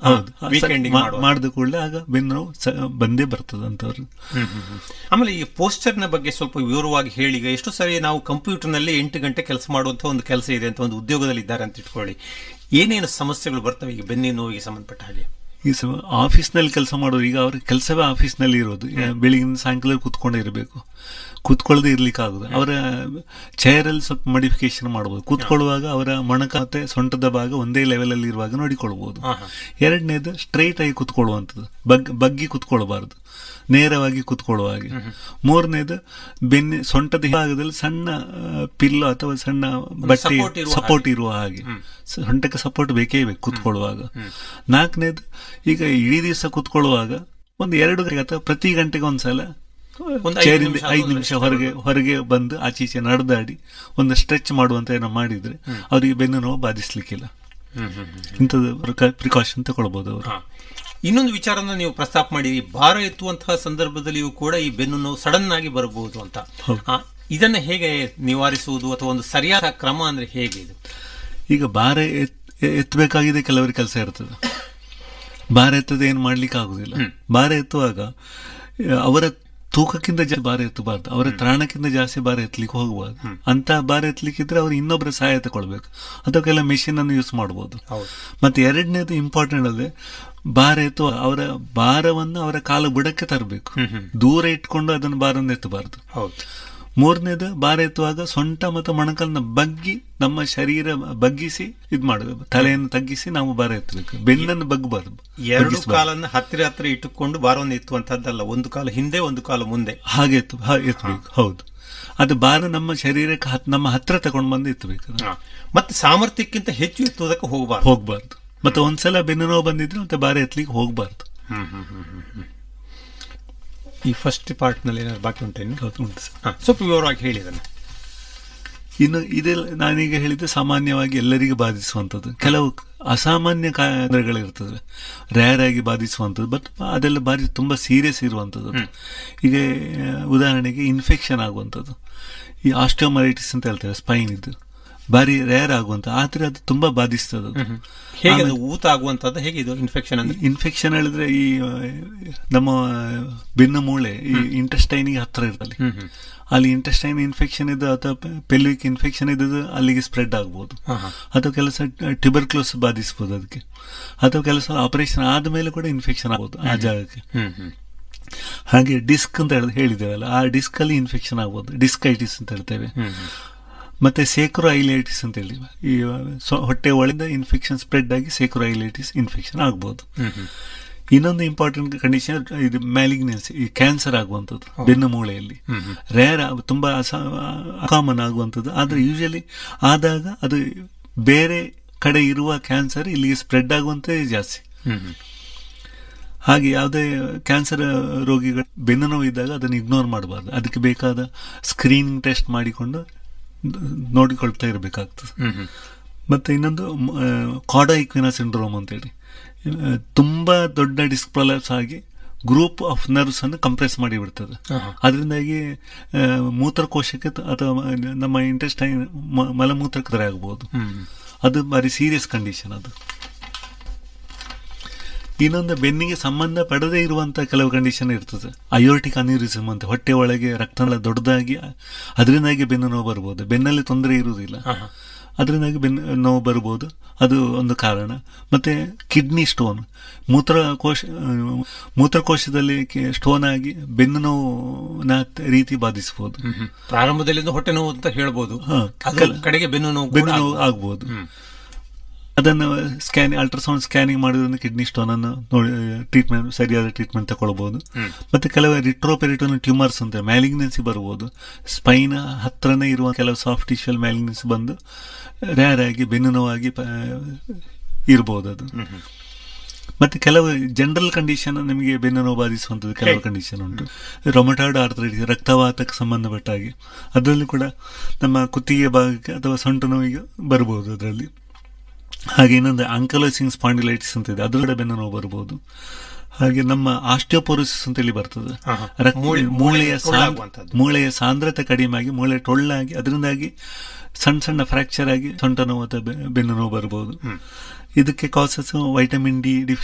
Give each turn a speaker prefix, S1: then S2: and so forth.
S1: ಹೌದು
S2: ವೀಕೆಂಡ್
S1: ಮಾಡಿದ ಕೂಡಲೇ ಆಗ ಬೆನ್ನು ನೋವು ಸ- ಬಂದೇ ಬರ್ತದೆ ಅಂತವ್ರು
S2: ಆಮೇಲೆ ಈ ಪೋಸ್ಟರ್ ನ ಬಗ್ಗೆ ಸ್ವಲ್ಪ ವಿವರವಾಗಿ ಹೇಳಿ ಈಗ ಎಷ್ಟು ಸರಿ ನಾವು ಕಂಪ್ಯೂಟರ್ ನಲ್ಲಿ ಎಂಟು ಗಂಟೆ ಕೆಲಸ ಮಾಡುವಂತ ಒಂದು ಕೆಲಸ ಇದೆ ಅಂತ ಒಂದು ಉದ್ಯೋಗದಲ್ಲಿ ಇದ್ದಾರೆ ಅಂತ ಇಟ್ಕೊಳ್ಳಿ ಏನೇನು ಸಮಸ್ಯೆಗಳು ಬರ್ತವೆ ಈಗ ಬೆನ್ನಿನ ನೋವಿಗೆ ಸಂಬಂಧಪಟ್ಟ ಹಾಗೆ
S1: ಈ ಆಫೀಸ್ನಲ್ಲಿ ಕೆಲಸ ಮಾಡೋರು ಈಗ ಅವ್ರ ಕೆಲಸವೇ ಆಫೀಸ್ನಲ್ಲಿ ಇರೋದು ಬೆಳಿಗಿನ ಸಾಯಂಕಾಲ ಕೂತ್ಕೊಂಡೇ ಇರಬೇಕು ಕೂತ್ಕೊಳ್ಳದೆ ಇರ್ಲಿಕ್ಕೆ ಆಗುದು ಅವರ ಚೇರಲ್ಲಿ ಸ್ವಲ್ಪ ಮಾಡಿಫಿಕೇಶನ್ ಮಾಡಬಹುದು ಕೂತ್ಕೊಳ್ಳುವಾಗ ಅವರ ಮೊಣಕ ಮತ್ತೆ ಸೊಂಟದ ಭಾಗ ಒಂದೇ ಲೆವೆಲ್ ಅಲ್ಲಿ ಇರುವಾಗ ನೋಡಿಕೊಳ್ಬಹುದು ಎರಡನೇದು ಸ್ಟ್ರೈಟ್ ಆಗಿ ಕೂತ್ಕೊಳ್ಳುವಂಥದ್ದು ಬಗ್ ಬಗ್ಗಿ ಕೂತ್ಕೊಳ್ಬಾರ್ದು ನೇರವಾಗಿ ಕೂತ್ಕೊಳ್ಳುವ ಹಾಗೆ ಮೂರನೇದು ಬೆನ್ನಿ ಸೊಂಟದ ಭಾಗದಲ್ಲಿ ಸಣ್ಣ ಪಿಲ್ಲೋ ಅಥವಾ ಸಣ್ಣ ಬಟ್ಟೆ
S2: support ಇರುವ
S1: ಸಪೋರ್ಟ್ ಇರುವ ಹಾಗೆ ಸೊಂಟಕ್ಕೆ ಸಪೋರ್ಟ್ ಬೇಕೇ ಬೇಕು ಕೂತ್ಕೊಳ್ಳುವಾಗ ನಾಲ್ಕನೇದು ಈಗ ಇಡೀ ದಿವಸ ಕೂತ್ಕೊಳ್ಳುವಾಗ ಒಂದು ಎರಡು ಗಂಟೆ ಅಥವಾ ಪ್ರತಿ ಗಂಟೆಗೆ ಒಂದ್ಸಲ
S2: ಒಂದು ಐದು
S1: ಚೇರಿಂದ
S2: ನಿಮಿಷ
S1: ಐದು
S2: ಆದ್ರೂ
S1: ನಿಮಿಷ
S2: rest
S1: ಹೊರಗೆ ಹೊರಗೆ ಬಂದು ಆಚೆ ಈಚೆ ನಡೆದಾಡಿ ಒಂದು ಸ್ಟ್ರೆಚ್ ಮಾಡುವಂತ ಏನೋ ಮಾಡಿದ್ರೆ ಅವರಿಗೆ ಬೆನ್ನು ನೋವು ಬಾಧಿಸ್ಲಿಕ್ಕಿಲ್ಲ ಇಂಥದ್ದು ಪ್ರಿಕಾಷನ್ ತಗೊಳ್ಬಹುದು ಅವರು
S2: ಹಾ. ಇನ್ನೊಂದು ವಿಚಾರನ ನೀವು ಪ್ರಸ್ತಾಪ ಮಾಡಿರಿ ಭಾರ ಎತ್ತುವಂತಹ ಸಂದರ್ಭದಲ್ಲಿಯೂ ಕೂಡ ಈ ಬೆನ್ನು ನೋವು ಸಡನ್ ಆಗಿ ಬರಬಹುದು ಅಂತ ಆ, ಇದನ್ನ ಹೇಗೆ ನಿವಾರಿಸುವುದು ಅಥವಾ ಒಂದು ಸರಿಯಾದ ಕ್ರಮ ಅಂದ್ರೆ ಹೇಗೆ ಇದು
S1: ಈಗ ಭಾರ ಎತ್- ಎತ್ತಬೇಕಾಗಿದೆ ಕೆಲವರಿಗೆ ಕೆಲಸ ಇರ್ತದೆ ಭಾರ ಎತ್ತದ ಏನು ಮಾಡ್ಲಿಕ್ಕೆ ಆಗುದಿಲ್ಲ ಭಾರ ಎತ್ತುವಾಗ ಆ, ಅವರ ತೂಕಕ್ಕಿಂತ ಜಾಸ್ತಿ ಭಾರ ಎತ್ತಬಾರ್ದು ಅವರ ತ್ರಾಣಕ್ಕಿಂತ ಜಾಸ್ತಿ ಭಾರ ಎತ್ತಲಿಕ್ಕೆ ಹೋಗಬಾರ್ದು ಅಂತ ಭಾರ ಎತ್ತಲಿಕ್ಕಿದ್ರೆ ಅವ್ರು ಇನ್ನೊಬ್ಬರ ಸಹಾಯ ತಗೊಳ್ಬೇಕು ಅಥವಾ ಕೆಲ ಮೆಷಿನ್ ಅನ್ನು ಯೂಸ್ ಮಾಡಬಹುದು
S2: ಹೌದು
S1: ಮತ್ತೆ ಎರಡನೇದು ಇಂಪಾರ್ಟೆಂಟ್ ಅದೇ ಭಾರ ಎತ್ತುವ ಅವರ ಭಾರವನ್ನು ಅವರ ಕಾಲು ಬುಡಕ್ಕೆ ತರಬೇಕು ದೂರ ಇಟ್ಕೊಂಡು ಅದನ್ನು ಭಾರವನ್ನು ಎತ್ತಬಾರದು
S2: ಹೌದು
S1: ಮೂರನೇದು ಭಾರ ಎತ್ತುವಾಗ ಸೊಂಟ ಮತ್ತು ಮೊಣಕಲ್ನ ಬಗ್ಗಿ ನಮ್ಮ ಶರೀರ ಬಗ್ಗಿಸಿ ಇದ್ ಮಾಡಬೇಕು ತಲೆಯನ್ನು ತಗ್ಗಿಸಿ ನಾವು ಭಾರ ಎತ್ತಬೇಕು ಬೆನ್ನನ್ನು ಬಗ್ಗಬಾರ್ದು
S2: ಎರಡು
S1: ಬಗ್ಗಿಸ್ಬಾರ್ದು.
S2: ಕಾಲನ್ನ ಹತ್ತಿರ ಹತ್ತಿರ ಇಟ್ಟುಕೊಂಡು ಭಾರವನ್ನು ಎತ್ತುವಂತದ್ದಲ್ಲ ಒಂದು ಕಾಲ ಹಿಂದೆ ಒಂದು ಕಾಲ ಮುಂದೆ
S1: ಹಾಗೆ ಎತ್ತು ಹಾ, ಎತ್ತಬೇಕು ಹೌದು ಅದು ಭಾರ ನಮ್ಮ ಶರೀರಕ್ಕೆ ಹತ್- ನಮ್ಮ ಹತ್ರ ತಗೊಂಡು ಬಂದು ಎತ್ತಬೇಕು ಅದನ್ನ.
S2: ಹಾ. ಮತ್ತೆ ಸಾಮರ್ಥ್ಯಕ್ಕಿಂತ ಹೆಚ್ಚು ಎತ್ತುವುದಕ್ಕೆ ಹೋಗಬಾರ್ದು
S1: ಹೋಗ್ಬಾರ್ದು ಮತ್ತೆ ಒಂದ್ಸಲ ಬೆನ್ನು ನೋವು ಬಂದಿದ್ರೆ ಮತ್ತೆ ಭಾರ ಎತ್ತಲಿಕ್ಕೆ ಹೋಗ್ಬಾರ್ದು
S2: ಈ ಫಸ್ಟ್ ಪಾರ್ಟ್ ನಲ್ಲಿ ಏನಾದ್ರು ಬಾಕಿ ಉಂಟೇನು
S1: ಹೌದು, ಉಂಟು ಸರ್.
S2: ಹಾ, ಸ್ವಲ್ಪ ವಿವರವಾಗಿ ಹೇಳಿ ಅದನ್ನ
S1: ಇನ್ನು ಇದೆಲ್ಲ ನಾನೀಗ ಹೇಳಿದ್ದು ಸಾಮಾನ್ಯವಾಗಿ ಎಲ್ಲರಿಗೂ ಬಾಧಿಸುವಂಥದ್ದು ಕೆಲವು ಅಸಾಮಾನ್ಯ ಕಾಯಿಲೆಗಳಿರ್ತದೆ ರೇರ್ ಆಗಿ ಬಾಧಿಸುವಂಥದ್ದು ಬಟ್ ಅದೆಲ್ಲ ಬಾರಿ ತುಂಬಾ ಸೀರಿಯಸ್ ಇರುವಂಥದ್ದು ಅದು. ಈಗ ಆ, ಉದಾಹರಣೆಗೆ ಇನ್ಫೆಕ್ಷನ್ ಆಗುವಂಥದ್ದು ಈ ಆಸ್ಟಿಯೋಮರೈಟಿಸ್ ಅಂತ ಹೇಳ್ತೇವೆ ಸ್ಪೈನ್ ಇದು ಬಾರಿ ರೇರ್ ಆಗುವಂತ ಆದ್ರೆ ಅದು ತುಂಬಾ ಬಾಧಿಸ್ತದೆ ಅದು.
S2: ಹೇಗೆ ಅದು ಊತ ಆಗುವಂತದ್ದು ಹೇಗೆ ಇದು ಇನ್ಫೆಕ್ಷನ್ ಅಂದ್ರೆ
S1: ಇನ್ಫೆಕ್ಷನ್ ಹೇಳಿದ್ರೆ ಈ ಆ, ನಮ್ಮ ಬೆನ್ನು ಮೂಳೆ ಈ ಇಂಟೆಸ್ಟೈನಿಗೆ ಹತ್ರ ಇರ್ತದೆ ಅಲ್ಲಿ ಇಂಟೆಸ್ಟೈನ್ ಇನ್ಫೆಕ್ಷನ್ ಇದು ಅಥವಾ ಪೆಲ್ವಿಕ್ ಇನ್ಫೆಕ್ಷನ್ ಇದ್ದದ್ದು ಅಲ್ಲಿಗೆ ಸ್ಪ್ರೆಡ್ ಆಗ್ಬೋದು
S2: ಹಾ, ಹಾ.
S1: ಅಥವಾ ಕೆಲಸ ಟ್ಯೂಬರ್ಕ್ಲೋಸ್ ಬಾಧಿಸಬಹುದು ಅದಕ್ಕೆ ಅಥವಾ ಕೆಲಸ ಆಪರೇಷನ್ ಆದ್ಮೇಲೆ ಕೂಡ ಇನ್ಫೆಕ್ಷನ್ ಆಗ್ಬೋದು ಆ ಜಾಗಕ್ಕೆ
S2: ಹ್ಮ್ ಹ್ಮ್
S1: ಹಾಗೆ ಡಿಸ್ಕ್ ಅಂತ ಹೇಳಿ ಹೇಳಿದ್ದೇವಲ್ಲ ಆ ಡಿಸ್ಕ್ ಅಲ್ಲಿ ಇನ್ಫೆಕ್ಷನ್ ಆಗ್ಬೋದು ಡಿಸ್ಕೈಟಿಸ್ ಅಂತ ಹೇಳ್ತೇವೆ ಮತ್ತೆ ಸೇಕ್ರೋ ಐಲೈಟಿಸ್ ಅಂತ ಹೇಳಿ ಈ ಸೊ- ಹೊಟ್ಟೆ ಒಳಗಿಂದ ಇನ್ಫೆಕ್ಷನ್ ಸ್ಪ್ರೆಡ್ ಆಗಿ ಸೇಕ್ರೋ ಐಲೈಟಿಸ್ ಇನ್ಫೆಕ್ಷನ್ ಆಗ್ಬೋದು ಇನ್ನೊಂದು ಇಂಪಾರ್ಟೆಂಟ್ ಕಂಡೀಷನ್ ಇದು ಮ್ಯಾಲಿಗ್ನೆನ್ಸಿ ಈ ಕ್ಯಾನ್ಸರ್ ಆಗುವಂಥದ್ದು ಬೆನ್ನು ಮೂಳೆಯಲ್ಲಿ ರೇರ್ ತುಂಬಾ ಕಾಮನ್ ಆಗುವಂಥದ್ದು ಆದ್ರೆ ಯೂಶಲಿ ಆದಾಗ ಅದು ಬೇರೆ ಕಡೆ ಇರುವ ಕ್ಯಾನ್ಸರ್ ಇಲ್ಲಿಗೆ ಸ್ಪ್ರೆಡ್ ಆಗುವಂಥದ್ದೇ ಜಾಸ್ತಿ ಹಾಗೆ ಯಾವುದೇ ಕ್ಯಾನ್ಸರ್ ರೋಗಿಗಳು ಬೆನ್ನು ನೋವು ಇದ್ದಾಗ ಅದನ್ನು ಇಗ್ನೋರ್ ಮಾಡಬಾರ್ದು ಅದಕ್ಕೆ ಬೇಕಾದ ಸ್ಕ್ರೀನಿಂಗ್ ಟೆಸ್ಟ್ ಮಾಡಿಕೊಂಡು ನೋಡಿಕೊಳ್ತಾ ಇರಬೇಕಾಗ್ತದೆ ಮತ್ತೆ ಇನ್ನೊಂದು ಕಾಡ ಇಕ್ವಿನ ಸಿಂಡ್ರೋಮ್ ಅಂತೇಳಿ ಆ, ತುಂಬಾ ದೊಡ್ಡ ಡಿಸ್ಕ್ ಪ್ರೊಲಾಪ್ಸ್ ಆಗಿ ಗ್ರೂಪ್ ಆಫ್ ನರ್ವ್ಸ್ ಅನ್ನು ಕಂಪ್ರೆಸ್ ಮಾಡಿ ಬಿಡ್ತದೆ ಅದರಿಂದಾಗಿ ಆ, ಮೂತ್ರಕೋಶಕ್ಕೆ ತ- ಅಥವಾ ನಮ್ಮ ಇಂಟೆಸ್ಟೈನ್ ಮಲಮೂತ್ರಕ್ಕೆ ತೊಂದರೆ ಆಗಬಹುದು ಅದು ಬಾರಿ ಸೀರಿಯಸ್ ಕಂಡೀಷನ್ ಅದು ಇನ್ನೊಂದು ಬೆನ್ನಿಗೆ ಸಂಬಂಧ ಪಡದೇ ಇರುವಂತಹ ಕೆಲವು ಕಂಡೀಷನ್ ಇರ್ತದೆ ಅಯೋಟಿಕ್ ಅನ್ಯೂರಿಸಮ್ ಅಂತ ಹೊಟ್ಟೆ ಒಳಗೆ ರಕ್ತನಾಳ ದೊಡ್ಡದಾಗಿ ಅದರಿಂದಾಗಿ ಬೆನ್ನು ನೋವು ಬರ್ಬೋದು ಬೆನ್ನಲ್ಲಿ ತೊಂದರೆ ಇರುವುದಿಲ್ಲ ಅದರಿಂದಾಗಿ ಬೆನ್ನು ನೋವು ಬರ್ಬೋದು ಅದು ಒಂದು ಕಾರಣ ಮತ್ತೆ ಕಿಡ್ನಿ ಸ್ಟೋನ್ ಮೂತ್ರಕೋಶ ಆ, ಮೂತ್ರಕೋಶದಲ್ಲಿ ಸ್ಟೋನ್ ಆಗಿ ಬೆನ್ನು ನೋವಿನ ರೀತಿ ಬಾಧಿಸಬಹುದು
S2: ಪ್ರಾರಂಭದಲ್ಲಿಂದ ಹೊಟ್ಟೆ ನೋವು ಅಂತ ಹೇಳ್ಬೋದು
S1: ಹಾ,
S2: ಅದ್ರ
S1: ಕೆಲ-
S2: ಕಡೆಗೆ ಬೆನ್ನು ನೋವು ಕೂಡ
S1: ಬೆನ್ನು ನೋವು
S2: ಆಗ್ಬೋದು.
S1: ಆಗ್ಬೋದು ಅದನ್ನು ಸ್ಕ್ಯಾನ್ ಅಲ್ಟ್ರಾಸೌಂಡ್ ಸ್ಕ್ಯಾನಿಂಗ್ ಮಾಡೋದ್ರಿಂದ ಕಿಡ್ನಿ ಸ್ಟೋನ್ ಅನ್ನು ನೋಡಿ ಟ್ರೀಟ್ಮೆಂಟ್ ಸರಿಯಾದ ಟ್ರೀಟ್ಮೆಂಟ್ ತಗೊಳ್ಬಹುದು ಮತ್ತೆ ಕೆಲವು ರಿಟ್ರೋಪೆರಿಟೋನ್ ಟ್ಯೂಮರ್ಸ್ ಅಂತ ಮ್ಯಾಲಿಗ್ನೆನ್ಸಿ ಬರ್ಬೋದು ಸ್ಪೈನ್ ಹತ್ರನೇ ಇರುವ ಕೆಲವು ಸಾಫ್ಟ್ ಟಿಶ್ಯೂಲ್ ಮ್ಯಾಲಿಗ್ನೆನ್ಸಿ ಬಂದು ರ್ಯಾರ್ ಆಗಿ ಬೆನ್ನು ನೋವಾಗಿ ಪ- ಇರ್ಬೋದು ಅದು ಮತ್ತೆ ಕೆಲವು ಜನರಲ್ ಕಂಡೀಷನ್ ನಿಮಗೆ ಬೆನ್ನು ನೋವು ಬಾಧಿಸುವಂಥದ್ದು ಕೆಲವು ಕಂಡೀಷನ್ ಉಂಟು ರೊಮಟಾಯ್ಡ್ ಆರ್ಥರೈಟಿಸ್ ರಕ್ತವಾತಕ್ಕೆ ಸಂಬಂಧಪಟ್ಟ ಹಾಗೆ ಅದರಲ್ಲಿ ಕೂಡ ನಮ್ಮ ಕುತ್ತಿಗೆ ಭಾಗಕ್ಕೆ ಅಥವಾ ಸೊಂಟ ನೋವಿಗೆ ಬರ್ಬೋದು ಅದರಲ್ಲಿ ಹಾಗೆ ಇನ್ನೊಂದು ಅಂಕಲೋಸಿಂಗ್ ಸ್ಪಾಂಡಿಲೈಟಿಸ್ ಅಂತ ಇದೆ ಅದು ಕೂಡ ಬೆನ್ನು ನೋವು ಬರ್ಬೋದು ಹಾಗೆ ನಮ್ಮ ಆಸ್ಟಿಯೋಪೋರೋಸಿಸ್ ಅಂತೇಳಿ ಬರ್ತದೆ
S2: ಹಾ, ಹಾ.
S1: ರಕ್ತ-
S2: ಮೂಳೆ-
S1: ಮೂಳೆಯ
S2: ಮೂಳೆ
S1: ಸಾಂದ್ರ-
S2: ಟೊಳ್ಳಾಗುವಂಥದ್ದು.
S1: ಮೂಳೆಯ ಸಾಂದ್ರತೆ ಕಡಿಮೆ ಆಗಿ ಮೂಳೆ ಟೊಳ್ಳಾಗಿ ಅದರಿಂದಾಗಿ ಸಣ್ಣ ಸಣ್ಣ ಫ್ರಾಕ್ಚರ್ ಆಗಿ ಸೊಂಟ ನೋವು ಅಥವಾ ಬೆ- ಬೆನ್ನು ನೋವು ಬರ್ಬೋದು ಇದಕ್ಕೆ ಕಾಸಸ್ ವೈಟಮಿನ್ ಡಿ